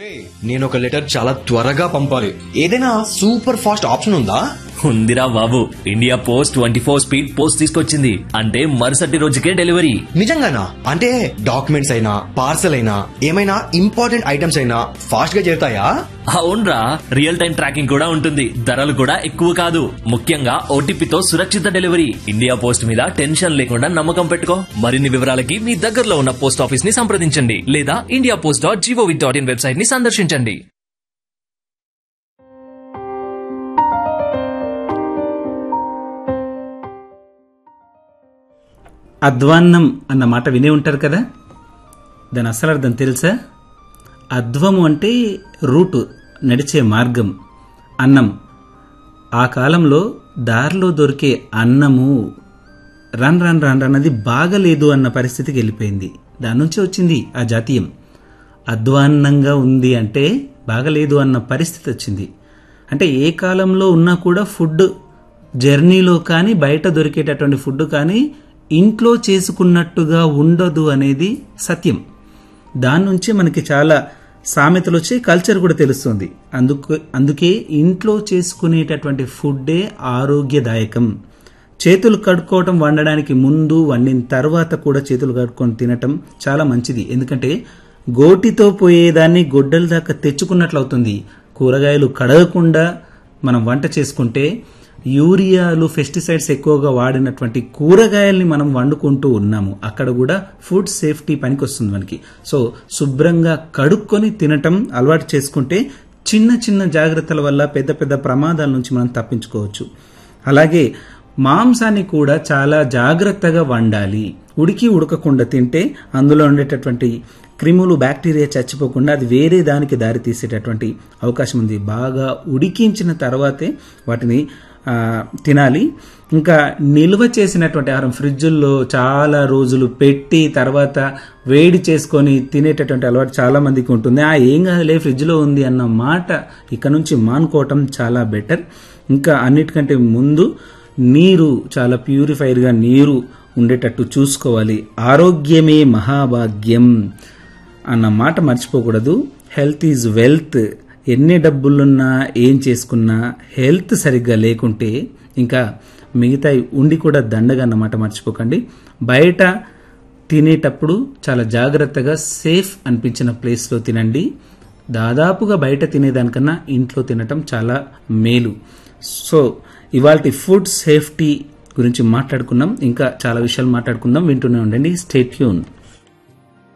నేను ఒక లెటర్ చాలా త్వరగా పంపాలి ఏదైనా సూపర్ ఫాస్ట్ ఆప్షన్ ఉందా ఉందిరా బాబు India post twenty four speed post తీసుకొచ్చింది అంటే మరుసటి రోజుకే డెలివరీ నిజంగానా అంటే డాక్యుమెంట్స్ అయినా పార్సల్ అయినా ఏమైనా ఇంపార్టెంట్ ఐటమ్స్ అయినా ఫాస్ట్ గా చేరుతాయా అవునరా రియల్ టైం ట్రాకింగ్ కూడా ఉంటుంది ధరలు కూడా ఎక్కువ కాదు ముఖ్యంగా ఓటీపీతో సురక్షిత డెలివరీ ఇండియా పోస్ట్ మీద టెన్షన్ లేకుండా నమ్మకం పెట్టుకో మరిన్ని వివరాలకి మీ దగ్గరలో ఉన్న పోస్ట్ ఆఫీస్ ని సంప్రదించండి లేదా India post dot GOV dot in website ని సందర్శించండి అధ్వాన్నం అన్న మాట వినే ఉంటారు కదా దాని అసలు అర్థం తెలుసా అధ్వము అంటే రూటు నడిచే మార్గం అన్నం ఆ కాలంలో దారిలో దొరికే అన్నము రన్ రన్ రన్ అన్నది బాగలేదు అన్న పరిస్థితికి వెళ్ళిపోయింది దాని నుంచి వచ్చింది ఆ జాతీయం అధ్వాన్నంగా ఉంది అంటే బాగలేదు అన్న పరిస్థితి వచ్చింది అంటే ఏ కాలంలో ఉన్నా కూడా ఫుడ్ జర్నీలో కానీ బయట దొరికేటటువంటి ఫుడ్ కానీ ఇంట్లో చేసుకున్నట్టుగా ఉండదు అనేది సత్యం దాని నుంచి మనకి చాలా సామెతలు వచ్చి కల్చర్ కూడా తెలుస్తుంది అందుకు అందుకే ఇంట్లో చేసుకునేటటువంటి ఫుడ్డే ఆరోగ్యదాయకం చేతులు కడుక్కోవటం వండడానికి ముందు వండిన తర్వాత కూడా చేతులు కడుక్కొని తినటం చాలా మంచిది ఎందుకంటే గోటితో పోయేదాన్ని గొడ్డల దాకా తెచ్చుకున్నట్లు అవుతుంది కూరగాయలు కడగకుండా మనం వంట చేసుకుంటే యూరియాలు పెస్టిసైడ్స్ ఎక్కువగా వాడినటువంటి కూరగాయల్ని మనం వండుకుంటూ ఉన్నాము అక్కడ కూడా ఫుడ్ సేఫ్టీ పనికి వస్తుంది మనకి సో శుభ్రంగా కడుక్కొని తినటం అలవాటు చేసుకుంటే చిన్న చిన్న జాగ్రత్తల వల్ల పెద్ద పెద్ద ప్రమాదాల నుంచి మనం తప్పించుకోవచ్చు అలాగే మాంసాన్ని కూడా చాలా జాగ్రత్తగా వండాలి ఉడికి ఉడకకుండా తింటే అందులో ఉండేటటువంటి క్రిములు బ్యాక్టీరియా చచ్చిపోకుండా అది వేరే దానికి దారి తీసేటటువంటి అవకాశం ఉంది బాగా ఉడికించిన తర్వాతే వాటిని ఆ, తినాలి ఇంకా నిల్వ చేసినటువంటి ఆహారం ఫ్రిడ్జుల్లో చాలా రోజులు పెట్టి తర్వాత వేడి చేసుకొని తినేటటువంటి అలవాటు చాలా మందికి ఉంటుంది ఆ ఏం కాదులే ఫ్రిడ్జ్లో ఉంది అన్న మాట ఇక నుంచి మానుకోవటం చాలా బెటర్ ఇంకా అన్నిటికంటే ముందు నీరు చాలా ప్యూరిఫైడ్గా నీరు ఉండేటట్టు చూసుకోవాలి ఆరోగ్యమే మహాభాగ్యం అన్న మాట మర్చిపోకూడదు హెల్త్ ఈజ్ వెల్త్ ఎన్ని డబ్బులున్నా ఏం చేసుకున్నా హెల్త్ సరిగ్గా లేకుంటే ఇంకా మిగతా ఉండి కూడా దండగా అన్నమాట మర్చిపోకండి బయట తినేటప్పుడు చాలా జాగ్రత్తగా సేఫ్ అనిపించిన ప్లేస్లో తినండి దాదాపుగా బయట తినేదానికన్నా ఇంట్లో తినటం చాలా మేలు సో ఇవాళ ఫుడ్ సేఫ్టీ గురించి మాట్లాడుకున్నాం ఇంకా చాలా విషయాలు మాట్లాడుకుందాం వింటూనే ఉండండి స్టేట్యూన్